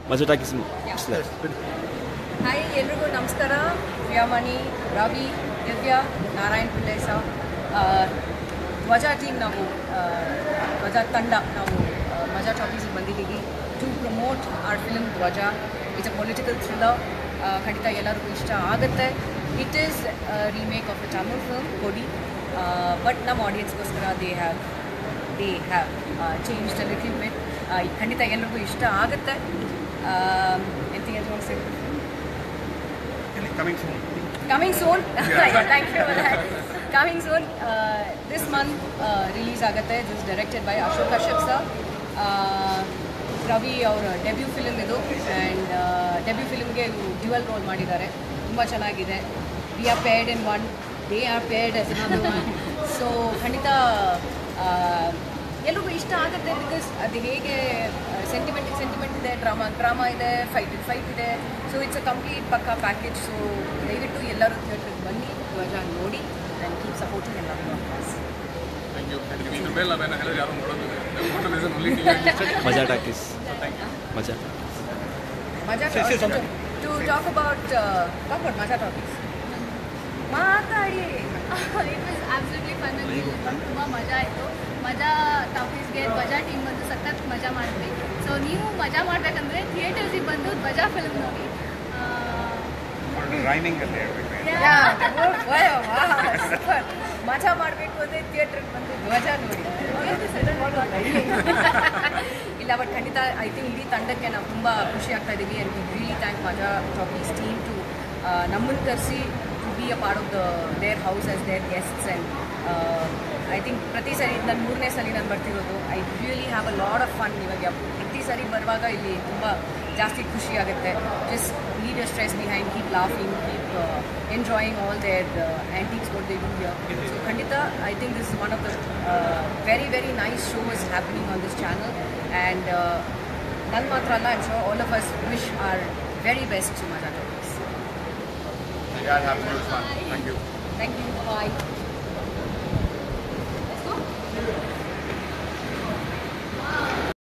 ಮಜಾ ಟಾಕೀಸ್ ಇಷ್ಟ ಹಾಯ್ ಎಲ್ರಿಗೂ ನಮಸ್ಕಾರ ಪ್ರಿಯಾಮಣಿ ರವಿ ದಿವ್ಯ ನಾರಾಯಣ್ ಪಿಳ್ಳೆ ಸಹ ಆ, ಧ್ವಜ ಟೀಮ್ ನಾವು ಆ, ಧ್ವಜ ತಂಡ ನಾವು ಆ, ಮಜಾ ಟಾಕೀಸಿಗೆ ಬಂದಿದ್ದೀವಿ to promote our film Dhwaja it's a political thriller ಖಂಡಿತ ಎಲ್ಲರಿಗೂ ಇಷ್ಟ ಆಗುತ್ತೆ it is remake of a Tamil film Kodi but ನಮ್ಮ ಆಡಿಯನ್ಸ್ಗೋಸ್ಕರ they have they have changed a little bit ಖಂಡಿತ ಎಲ್ರಿಗೂ ಇಷ್ಟ ಆಗುತ್ತೆ ಎಂತ ಹೇಳ್ಬೋದು Coming soon. Coming soon. yeah, thank you for that. Coming soon. Uh, this month uh, release ಆಗುತ್ತೆ this directed by Ashok Kashyap sir Ravi ಅವರ ಡೆಬ್ಯೂ ಫಿಲ್ಮ್ ಇದು ಆ್ಯಂಡ್ ಡೆಬ್ಯೂ ಫಿಲ್ಮ್ಗೆ ಇವರು ಡ್ಯುವಲ್ ರೋಲ್ ಮಾಡಿದ್ದಾರೆ ತುಂಬ ಚೆನ್ನಾಗಿದೆ we are paired in one they are paired as another one so ಖಂಡಿತ ಆ, ಎಲ್ರಿಗೂ ಇಷ್ಟ ಆಗುತ್ತೆ ಬಿಕಾಸ್ ಅದು ಹೇಗೆ ಸೆಂಟಿಮೆಂಟ್ ಸೆಂಟಿಮೆಂಟ್ ಇದೆ ಡ್ರಾಮಾ ಡ್ರಾಮಾ ಇದೆ ಫೈಟ್ ಫೈಟ್ ಇದೆ so it's a complete pakka package so ದಯವಿಟ್ಟು ಎಲ್ಲರೂ ಥಿಯೇಟ್ರಿಗೆ ಬನ್ನಿ ಧ್ವಜ ನೋಡಿ ಆ್ಯಂಡ್ ಕೀಪ್ ಸಪೋರ್ಟಿಂಗ್ ಎಲ್ಲ Thank you. Thank you. ಇದ್ರ ಮೇಲೆ ನಾವೇನು ಹೇಳಿದ್ರೆ ಯಾರು ನೋಡೋದಿಲ್ಲ photo reason only Maja Talkies Maja Maja to talk about talk about Maja Talkies ಮಾತಾಡಿ ಇಟ್ ವಾಸ್ ಆಬ್ಸಲ್ಯೂಟ್ಲಿ ಫನ್ ಅಲ್ಲಿ ತುಂಬ ಮಜಾ ಆಯಿತು ಮಜಾ ಟಾಕೀಸ್ಗೆ ಧ್ವಜ ಟೀಮ್ ಬಂದು ಸಖತ್ ಮಜಾ ಮಾಡಿದ್ವಿ ಸೊ ನೀವು ಮಜಾ ಮಾಡಬೇಕಂದ್ರೆ ಥಿಯೇಟರ್ಸಿಗೆ ಬಂದು ಧ್ವಜ ಫಿಲ್ಮ್ ನೋಡಿ ಆ, ರೈಮಿಂಗ್ ಅಂತ ಹೇಳ್ಬೇಕು ಮಜಾ ಮಾಡಬೇಕು ಅಂದರೆ ಥಿಯೇಟ್ರಿಗೆ ಬಂದು ಧ್ವಜ ನೋಡಿ ಇಲ್ಲ ಬಟ್ ಖಂಡಿತ ಐ ಥಿಂಕ್ ಇಡೀ ತಂಡಕ್ಕೆ ನಾವು ತುಂಬ ಖುಷಿ ಆಗ್ತಾ ಇದ್ದೀವಿ and we really thank Maja Talkies team to ನಮ್ಮನ್ನು ಕರೆಸಿ to be a part of the their house as their guests and I think ಪ್ರತಿ ಸರಿ ನನ್ನ ಮೂರನೇ ಸಲ ನಾನು ಬರ್ತಿರೋದು I really have a lot of fun ಇವಾಗ ಪ್ರತಿ ಸರಿ ಬರುವಾಗ ಇಲ್ಲಿ ತುಂಬ ಜಾಸ್ತಿ ಖುಷಿ ಆಗುತ್ತೆ just lead your stress behind keep laughing keep enjoying all their antics what they do here so ಖಂಡಿತ I think this is one of the very very nice show is happening on this channel and ನನ್ನ ಮಾತ್ರ ಅಲ್ಲ I'm sure all of us wish our very best to Maja topics Yeah, it happened. It was fun. Thank you. Thank you bye